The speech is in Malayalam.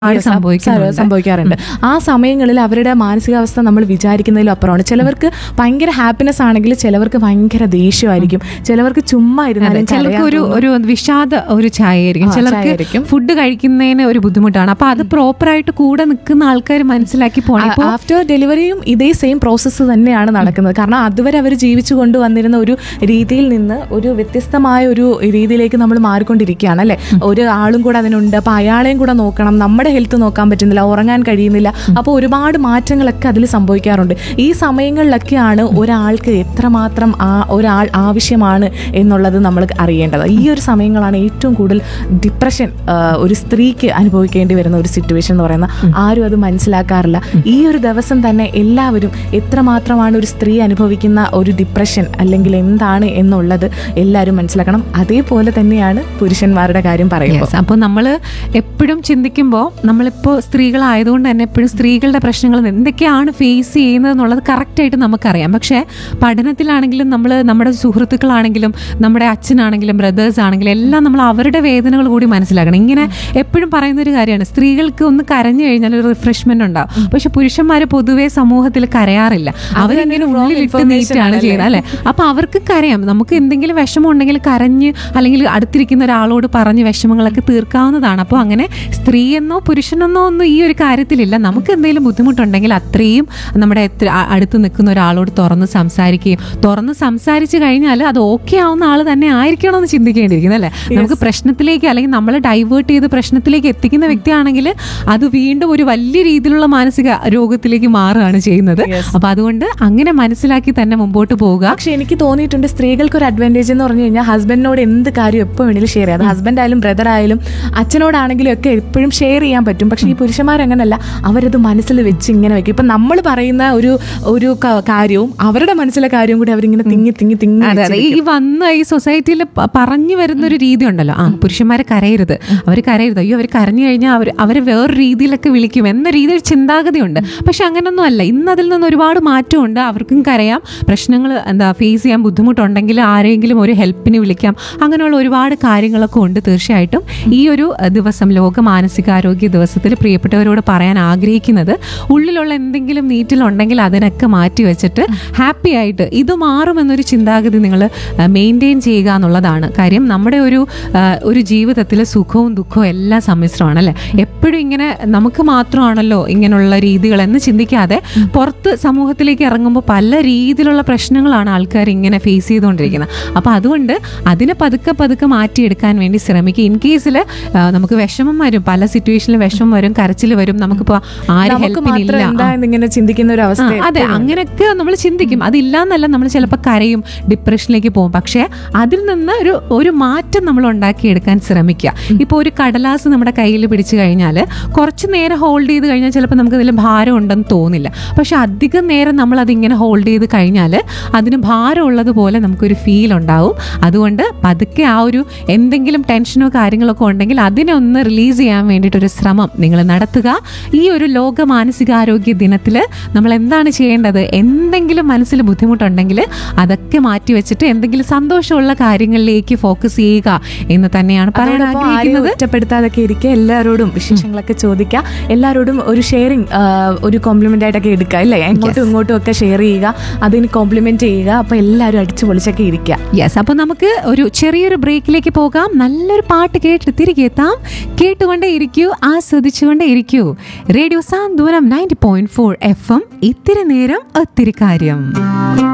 Yes, ആ, സംഭവിക്കുന്നുണ്ട് സംഭവിക്കാറുണ്ട് ആ സമയങ്ങളിൽ അവരുടെ മാനസികാവസ്ഥ നമ്മൾ വിചാരിക്കുന്നതിലും അപ്പുറമാണ് ചിലവർക്ക് ഭയങ്കര ഹാപ്പിനെസ് ആണെങ്കിൽ ചിലവർക്ക് ഭയങ്കര ദേഷ്യമായിരിക്കും ചിലവർക്ക് ചുമ്മാ അതെ, ഇരുന്നാലും ചിലർക്ക് ഒരു കരയാൻ ഒരു വിഷാദ ഒരു ചായ ആയിരിക്കും ആ, ചിലർക്ക് ചായയായിരിക്കും. ഫുഡ് കഴിക്കുന്നതിന് ഒരു ബുദ്ധിമുട്ടാണ് അപ്പൊ അത് പ്രോപ്പറായിട്ട് കൂടെ നിൽക്കുന്ന ആൾക്കാർ മനസ്സിലാക്കി പോകണം ഇപ്പൊ ആഫ്റ്റർ ഡെലിവറിയും ഇതേ സെയിം പ്രോസസ്സ് തന്നെയാണ് നടക്കുന്നത് കാരണം അതുവരെ അവർ ജീവിച്ചു കൊണ്ടുവന്നിരുന്ന ഒരു രീതിയിൽ നിന്ന് ഒരു വ്യത്യസ്തമായ ഒരു രീതിയിലേക്ക് നമ്മൾ മാറിക്കൊണ്ടിരിക്കുകയാണ് അല്ലേ ഒരു ആളും കൂടെ അതിനുണ്ട് അപ്പോൾ അയാളെയും കൂടെ നോക്കണം നമ്മുടെ ഹെൽത്ത് നോക്കാൻ പറ്റുന്നില്ല ഉറങ്ങാൻ കഴിയുന്നില്ല അപ്പോൾ ഒരുപാട് മാറ്റങ്ങളൊക്കെ അതിൽ സംഭവിക്കാറുണ്ട് ഈ സമയങ്ങളിലൊക്കെയാണ് ഒരാൾക്ക് എത്രമാത്രം ആ ഒരാൾ ആവശ്യമാണ് എന്നുള്ളത് നമ്മൾ അറിയേണ്ടത് ഈ ഒരു സമയങ്ങളാണ് ഏറ്റവും കൂടുതൽ ഡിപ്രഷൻ ഒരു സ്ത്രീക്ക് അനുഭവിക്കേണ്ടി വരുന്ന ഒരു സിറ്റുവേഷൻ എന്ന് പറയുന്ന ആരും അത് മനസ്സിലാക്കാറില്ല ഈ ഒരു ദിവസം തന്നെ എല്ലാവരും എത്രമാത്രമാണ് ഒരു സ്ത്രീ അനുഭവിക്കുന്ന ഒരു ഡിപ്രഷൻ അല്ലെങ്കിൽ എന്താണ് എന്നുള്ളത് എല്ലാവരും മനസ്സിലാക്കണം അതേപോലെ തന്നെയാണ് പുരുഷന്മാരുടെ കാര്യം പറയുമ്പോൾ Yes, അപ്പോൾ നമ്മൾ എപ്പോഴും ചിന്തിക്കുമ്പോൾ നമ്മളിപ്പോൾ സ്ത്രീകളായതുകൊണ്ട് തന്നെ എപ്പോഴും സ്ത്രീകളുടെ പ്രശ്നങ്ങൾ എന്തൊക്കെയാണ് ഫേസ് ചെയ്യുന്നത് എന്നുള്ളത് കറക്റ്റായിട്ട് നമുക്കറിയാം പക്ഷേ പഠനത്തിലാണെങ്കിലും നമ്മൾ നമ്മുടെ സുഹൃത്തുക്കളാണെങ്കിലും നമ്മുടെ അച്ഛനാണെങ്കിലും ബ്രദേഴ്സ് ആണെങ്കിലും എല്ലാം നമ്മൾ അവരുടെ വേദനകൾ കൂടി മനസ്സിലാക്കണം ഇങ്ങനെ എപ്പോഴും പറയുന്ന ഒരു കാര്യമാണ് സ്ത്രീകൾക്ക് ഒന്ന് കരഞ്ഞു കഴിഞ്ഞാൽ ഒരു റിഫ്രഷ്മെന്റ് ഉണ്ടാവും പക്ഷെ പുരുഷന്മാർ പൊതുവേ സമൂഹത്തിൽ കരയാറില്ല അവരിങ്ങനെ wrong ഉള്ളിലിട്ട് information നീറ്റാണ് ആണല്ലേ? ചെയ്യുന്നത് അല്ലെ അപ്പൊ അവർക്ക് കരയാം നമുക്ക് എന്തെങ്കിലും വിഷമം ഉണ്ടെങ്കിൽ കരഞ്ഞ് അല്ലെങ്കിൽ അടുത്തിരിക്കുന്ന ഒരാളോട് പറഞ്ഞ് വിഷമങ്ങളൊക്കെ തീർക്കാവുന്നതാണ് അപ്പോൾ അങ്ങനെ സ്ത്രീ എന്നോ പുരുഷനെന്നോ ഒന്നും ഈ ഒരു കാര്യത്തിലില്ല നമുക്ക് എന്തെങ്കിലും ബുദ്ധിമുട്ടുണ്ടെങ്കിൽ അത്രയും നമ്മുടെ എത്ര അ- അടുത്ത് നിൽക്കുന്ന ഒരാളോട് തുറന്ന് സംസാരിക്കുകയും തുറന്ന് സംസാരിച്ച് കഴിഞ്ഞാൽ അത് ഓക്കെ ആവുന്ന ആൾ തന്നെ ആയിരിക്കണം എന്ന് ചിന്തിക്കേണ്ടിയിരിക്കുന്നു അല്ലേ നമുക്ക് പ്രശ്നത്തിലേക്ക് അല്ലെങ്കിൽ നമ്മളെ ഡൈവേർട്ട് ചെയ്ത് പ്രശ്നത്തിലേക്ക് എത്തിക്കുന്ന വ്യക്തിയാണെങ്കിൽ അത് വീണ്ടും ഒരു വലിയ രീതിയിലുള്ള മാനസിക രോഗത്തിലേക്ക് മാറുകയാണ് ചെയ്യുന്നത് Yes. അപ്പൊ അതുകൊണ്ട് അങ്ങനെ മനസ്സിലാക്കി തന്നെ മുമ്പോട്ട് പോവുക പക്ഷെ എനിക്ക് തോന്നിയിട്ടുണ്ട് സ്ത്രീകൾക്ക് ഒരു അഡ്വാൻറ്റേജ് എന്ന് പറഞ്ഞു കഴിഞ്ഞാൽ ഹസ്ബൻഡിനോട് എന്ത് കാര്യം എപ്പോൾ വേണമെങ്കിലും ഷെയർ ചെയ്യാം അത് ഹസ്ബൻഡ് ആയാലും ബ്രദർ ആയാലും അച്ഛനോടാണെങ്കിലും ഒക്കെ എപ്പോഴും ഷെയർ ചെയ്യാൻ പറ്റും പക്ഷെ ഈ പുരുഷന്മാർ അങ്ങനല്ല അവരത് മനസ്സിൽ വെച്ച് ഇങ്ങനെ വെക്കും ഇപ്പം നമ്മൾ പറയുന്ന ഒരു ഒരു ക- കാര്യവും അവരുടെ മനസ്സിലെ കാര്യവും കൂടി അവരിങ്ങനെ തിങ്ങി തിങ്ങി തിങ്ങി അതെ അതെ ഈ വന്ന ഈ സൊസൈറ്റിയിൽ പറഞ്ഞു വരുന്ന ഒരു രീതി ഉണ്ടല്ലോ ആ പുരുഷന്മാരെ കരയരുത് അവർ കരയരുത് അയ്യോ അവർ കരഞ്ഞു കഴിഞ്ഞാൽ അവർ അവരെ വേറെ രീതിയിലൊക്കെ വിളിക്കും എന്ന രീതിയിൽ ചിന്താഗതിയുണ്ട് പക്ഷെ അങ്ങനൊന്നും അല്ല ഇന്ന് അതിൽ നിന്ന് ഒരുപാട് മാറ്റമുണ്ട് അവർക്കും കരയാം പ്രശ്നങ്ങൾ എന്താ ഫേസ് ചെയ്യാൻ ബുദ്ധിമുട്ടുണ്ടെങ്കിൽ ആരെങ്കിലും ഒരു ഹെൽപ്പിന് വിളിക്കാം അങ്ങനെയുള്ള ഒരുപാട് കാര്യങ്ങളൊക്കെ ഉണ്ട് തീർച്ചയായിട്ടും ഈ ഒരു അഹ്, ദിവസം ലോക മാനസികാരോഗ്യ ദിവസത്തിൽ പ്രിയപ്പെട്ടവരോട് പറയാൻ ആഗ്രഹിക്കുന്നത് ഉള്ളിലുള്ള എന്തെങ്കിലും നീറ്റിലുണ്ടെങ്കിൽ അതിനൊക്കെ മാറ്റി വെച്ചിട്ട് ഹാപ്പി ആയിട്ട് ഇത് മാറുമെന്നൊരു ചിന്താഗതി നിങ്ങൾ മെയിൻറ്റെയിൻ ചെയ്യുക എന്നുള്ളതാണ് കാര്യം നമ്മുടെ ഒരു ആ, ഒരു ജീവിതത്തിൽ സുഖവും ദുഃഖവും എല്ലാം സമ്മിശ്രമാണ് അല്ലേ എപ്പോഴും ഇങ്ങനെ നമുക്ക് മാത്രമാണല്ലോ ഇങ്ങനെയുള്ള രീതികൾ എന്ന് ചിന്തിക്കാതെ പുറത്ത് സമൂഹത്തിലേക്ക് ഇറങ്ങുമ്പോൾ പല രീതിയിലുള്ള പ്രശ്നങ്ങളാണ് ആൾക്കാർ ഇങ്ങനെ ഫേസ് ചെയ്തുകൊണ്ടിരിക്കുന്നത് അപ്പോൾ അതുകൊണ്ട് അതിനെ പതുക്കെ പതുക്കെ മാറ്റിയെടുക്കാൻ വേണ്ടി ശ്രമിക്കുക ഇൻ കേസിൽ നമുക്ക് വിഷമം വരും പല സിറ്റുവേഷനിലും വിഷമം വരും കരച്ചിൽ വരും നമുക്കിപ്പോൾ ആരും നമുക്ക് മാത്രം ഹെൽപ്പിനില്ല എന്താ എന്നിങ്ങനെ ചിന്തിക്കുന്ന ഒരു ആ, അവസ്ഥ അതെ അങ്ങനെയൊക്കെ നമ്മൾ ചിന്തിക്കും അതില്ലാന്നല്ല നമ്മൾ ചിലപ്പോൾ കരയും ഡിപ്രഷനിലേക്ക് പോകും പക്ഷേ അതിൽ നിന്ന് ഒരു ഒരു മാറ്റം നമ്മൾ ഉണ്ടാക്കിയെടുക്കാൻ ശ്രമിക്കുക ഇപ്പോൾ ഒരു കടലാസ് നമ്മുടെ കയ്യിൽ പിടിച്ചു കഴിഞ്ഞാൽ കുറച്ച് നേരം ഹോൾഡ് ചെയ്ത് കഴിഞ്ഞാൽ ചിലപ്പോൾ നമുക്ക് ഇതിൽ ഭാരം ഉണ്ടെന്ന് തോന്നില്ല പക്ഷെ അധികം നേരം നമ്മൾ അതിങ്ങനെ ഹോൾഡ് ചെയ്ത് കഴിഞ്ഞാൽ അതിന് ഭാരം ഉള്ളതുപോലെ നമുക്കൊരു ഫീൽ ഉണ്ടാവും അതുകൊണ്ട് പതുക്കെ ആ ഒരു എന്തെങ്കിലും ടെൻഷനോ കാര്യങ്ങളൊക്കെ ഉണ്ടെങ്കിൽ അതിനെ ഒന്ന് റിലീസ് ചെയ്യാൻ വേണ്ടിയിട്ടൊരു ശ്രമം നിങ്ങൾ നടത്തുക ഈ ഒരു ലോക മാനസികാരോഗ്യ ദിനത്തിൽ നമ്മൾ എന്താണ് ചെയ്യേണ്ടത് എന്തെങ്കിലും മനസ്സിൽ ബുദ്ധിമുട്ടുണ്ടെങ്കിൽ അതൊക്കെ മാറ്റി വെച്ചിട്ട് എന്തെങ്കിലും സന്തോഷമുള്ള കാര്യങ്ങളിലേക്ക് ഫോക്കസ് ചെയ്യുക എന്ന് തന്നെയാണ് പറയാൻ അതോടൊപ്പം ആരെയും ആഗ്രഹിക്കുന്നത് ഒറ്റപ്പെടുത്താതൊക്കെ ഇരിക്കുക എല്ലാവരോടും വിശേഷങ്ങളൊക്കെ ചോദിക്കുക എല്ലാവരോടും ഒരു ഷെയറിങ് ഒരു കോംപ്ലിമെന്റ് ആയിട്ടൊക്കെ എടുക്കുക അല്ലേ അങ്ങോട്ടും ഇങ്ങോട്ടും ഒക്കെ ഷെയർ ചെയ്യുക അതിന് കോംപ്ലിമെന്റ് ചെയ്യുക അപ്പൊ എല്ലാവരും അടിച്ചു പൊളിച്ചൊക്കെ ഇരിക്കുക യെസ് അപ്പോൾ നമുക്ക് ഒരു ചെറിയൊരു ബ്രേക്കിലേക്ക് പോകാം നല്ലൊരു പാട്ട് കേട്ട് തിരികെ എത്താം കേട്ടുകൊണ്ടേ ഇരിക്കൂ ആസ്വദിച്ചുകൊണ്ടേ ഇരിക്കൂ radio Santhwanam ninety point four F M ഇത്തിരി നേരം ഒത്തിരി കാര്യം